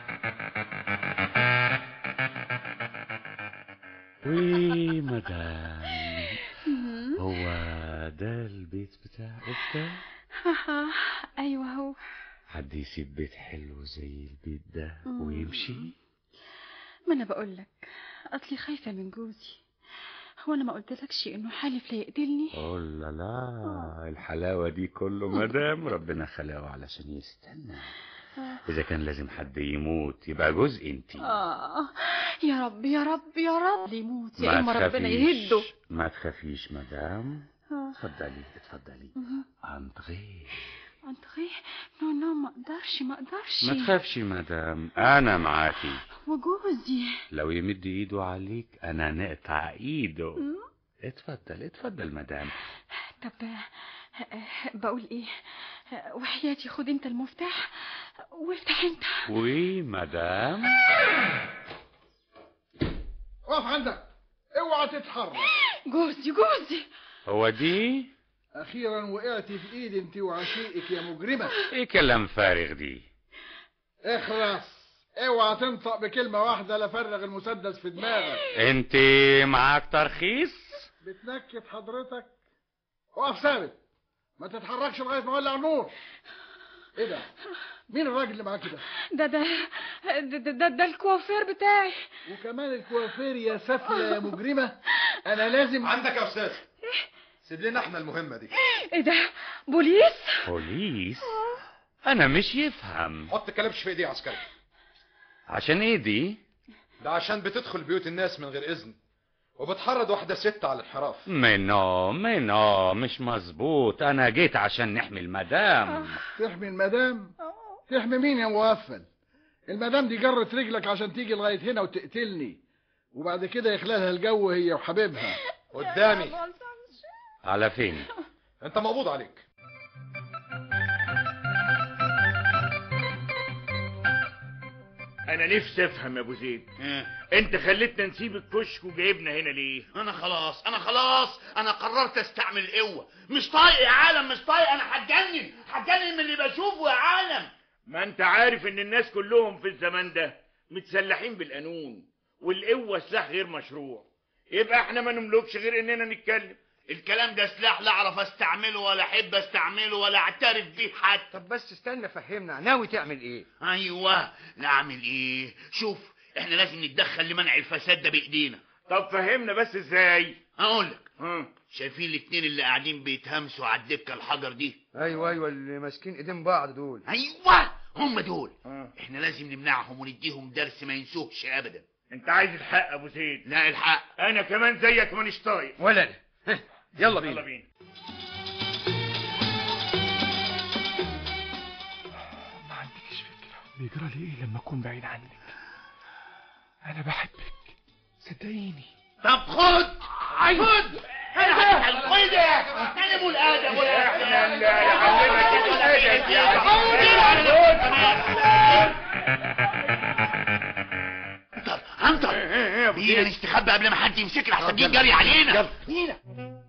وي مدام هو ده البيت بتاع اختك ايوه هو حد يسيب بيت حلو زي البيت ده مم. ويمشي ما انا بقول لك اصلي خايفه من جوزي هو انا ما قلتلكش انه حالف لا يقتلني اوه لا لا الحلاوة دي كله مدام ربنا خلقه علشان يستنى إذا كان لازم حد يموت يبقى جزء انتي اه يا رب يا رب يا رب يموت يا ما اما ربنا تخافيش يهده ما تخافيش مدام آه. اتفضلي اتفضلي مهم. انتغي انتغي نو نو ما اقدرش ما اقدرش ما تخافش مدام انا معاكي وجوزي لو يمد ايده عليك انا نقطع ايده مم. اتفضل اتفضل مدام طب آه، آه، بقول ايه آه، وحياتي خد انت المفتاح وافتح انت وي مدام اقف عندك اوعى تتحرك جوزي جوزي هو دي اخيرا وقعت في ايد انت وعشيقك يا مجرمه ايه كلام فارغ دي اخرس اوعى تنطق بكلمه واحده لفرغ المسدس في دماغك انت معاك ترخيص بتنكت حضرتك اقف ثابت ما تتحركش لغايه ما اولع النور ايه ده مين الراجل اللي معاك ده ده ده ده, ده, ده, ده الكوافير بتاعي وكمان الكوافير يا سفله يا مجرمه انا لازم عندك يا استاذ سيب لنا احنا المهمه دي ايه ده بوليس بوليس انا مش يفهم حط كلبش في ايديه يا عسكري عشان ايه دي ده عشان بتدخل بيوت الناس من غير اذن وبتحرض واحده ست على الانحراف منو منو مش مظبوط انا جيت عشان نحمي المدام تحمي المدام تحمي مين يا مغفل المدام دي جرت رجلك عشان تيجي لغايه هنا وتقتلني وبعد كده يخلالها الجو هي وحبيبها قدامي على فين انت مقبوض عليك انا نفسي افهم يا ابو زيد إيه؟ انت خليتنا نسيب الكشك وجايبنا هنا ليه انا خلاص انا خلاص انا قررت استعمل قوه مش طايق يا عالم مش طايق انا هتجنن هتجنن من اللي بشوفه يا عالم ما انت عارف ان الناس كلهم في الزمان ده متسلحين بالقانون والقوة سلاح غير مشروع يبقى احنا ما نملكش غير اننا نتكلم الكلام ده سلاح لا اعرف استعمله ولا احب استعمله ولا اعترف بيه حتى طب بس استنى فهمنا ناوي تعمل ايه ايوه نعمل ايه شوف احنا لازم نتدخل لمنع الفساد ده بايدينا طب فهمنا بس ازاي اقول لك ها شايفين الاتنين اللي قاعدين بيتهمسوا على الدكه الحجر دي ايوه ايوه اللي ماسكين ايدين بعض دول ايوه هم دول ها. احنا لازم نمنعهم ونديهم درس ما ينسوهش ابدا انت عايز الحق ابو زيد لا الحق انا كمان زيك مانيش طايق ولا أنا. ها، يلا يلا بينا بينا ما عندكش فكرة بيجرى لي ايه لما اكون بعيد عنك انا بحبك صدقيني طب خد خد انا هتحل خد انا ابو الادب احنا اللي هنعلمك الادب يا عنتر عنتر بينا نستخبى قبل ما حد يمسكنا احسن يجي جري علينا بينا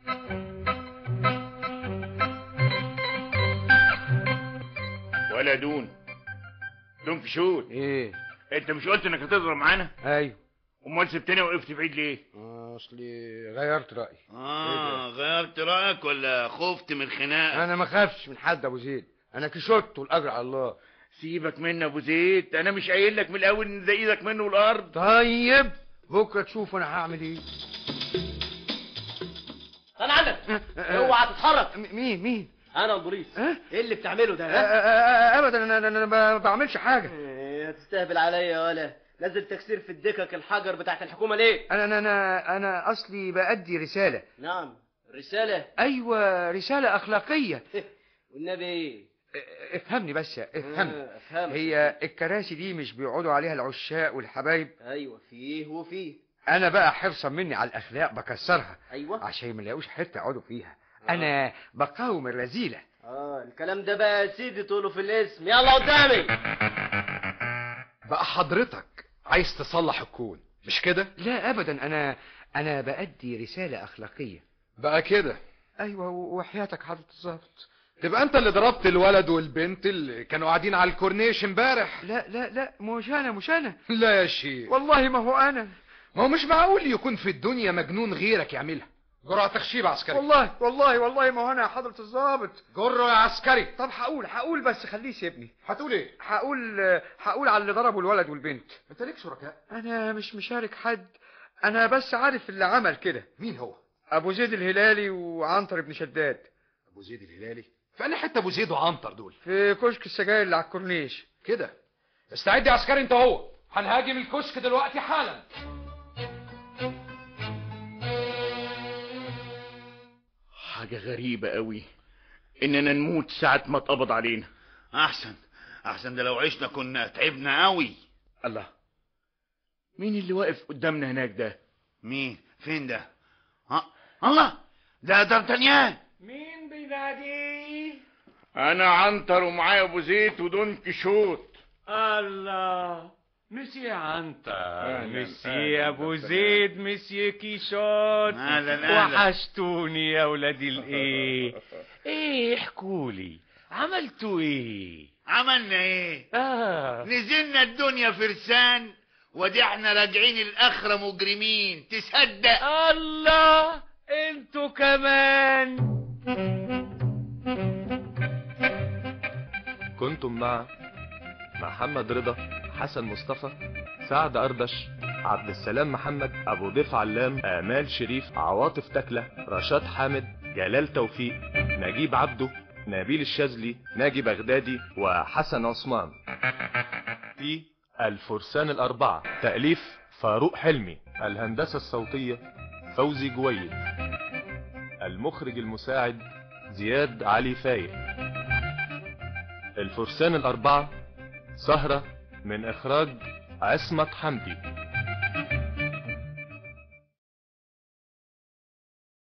ولا دون دون كشوت ايه انت مش قلت انك هتضرب معانا ايوه امال سبتني وقفت بعيد ليه اصلي غيرت رايي اه غيرت رايك ولا خفت من الخناقه انا ما خافش من حد ابو زيد انا كشوت والاجر على الله سيبك مني يا ابو زيد انا مش قايل لك من الاول ان ده ايدك منه الارض طيب بكره تشوف انا هعمل ايه انا عندك اوعى تتحرك م- مين مين انا البوليس ها؟ ايه اللي بتعمله ده آه، ها آه، آه، ابدا انا انا أنا ما بعملش حاجه إيه، تستهبل عليا ولا نزل تكسير في الدكك الحجر بتاعت الحكومه ليه انا انا انا انا اصلي بادي رساله نعم رساله ايوه رساله اخلاقيه والنبي ايه اه، افهمني بس افهمني آه، افهم هي الكراسي دي مش بيقعدوا عليها العشاق والحبايب ايوه فيه وفيه انا بقى حرصا مني على الاخلاق بكسرها ايوه عشان ما يلاقوش حته يقعدوا فيها انا بقاوم الرذيله اه الكلام ده بقى يا سيدي تقوله في الاسم يلا قدامي بقى حضرتك عايز تصلح الكون مش كده لا ابدا انا انا بادي رساله اخلاقيه بقى كده ايوه وحياتك حضرة الظابط تبقى انت اللي ضربت الولد والبنت اللي كانوا قاعدين على الكورنيش امبارح لا لا لا مش انا مش انا لا يا شيخ والله ما هو انا ما هو مش معقول يكون في الدنيا مجنون غيرك يعملها جرعة تخشيب عسكري والله والله والله ما هو انا يا حضرة الظابط جره يا عسكري طب هقول هقول بس خليه يسيبني هتقول ايه هقول هقول على اللي ضربوا الولد والبنت انت ليك شركاء انا مش مشارك حد انا بس عارف اللي عمل كده مين هو ابو زيد الهلالي وعنتر بن شداد ابو زيد الهلالي في انهي حته ابو زيد وعنتر دول في كشك السجاير اللي على الكورنيش كده استعد يا عسكري انت هو هنهاجم الكشك دلوقتي حالا حاجة غريبة قوي اننا نموت ساعة ما اتقبض علينا احسن احسن ده لو عشنا كنا تعبنا قوي الله مين اللي واقف قدامنا هناك ده مين فين ده ها الله ده دارتانيان مين بينادي انا عنتر ومعايا ابو زيت ودون كشوت الله مسيو عنتر أهلاً، مسيو أهلاً، ابو أهلاً. زيد مسيو كيشوت أهلاً، أهلاً. وحشتوني يا ولادي الايه ايه احكولي عملتوا ايه عملنا ايه اه نزلنا الدنيا فرسان ودي احنا راجعين الاخرة مجرمين تصدق الله انتوا كمان كنتم مع محمد رضا حسن مصطفى سعد أردش عبد السلام محمد أبو ضيف علام آمال شريف عواطف تكلة رشاد حامد جلال توفيق نجيب عبده نبيل الشاذلي ناجي بغدادي وحسن عثمان في الفرسان الأربعة تأليف فاروق حلمي الهندسة الصوتية فوزي جويد المخرج المساعد زياد علي فايق الفرسان الأربعة سهرة من إخراج عصمت حمدي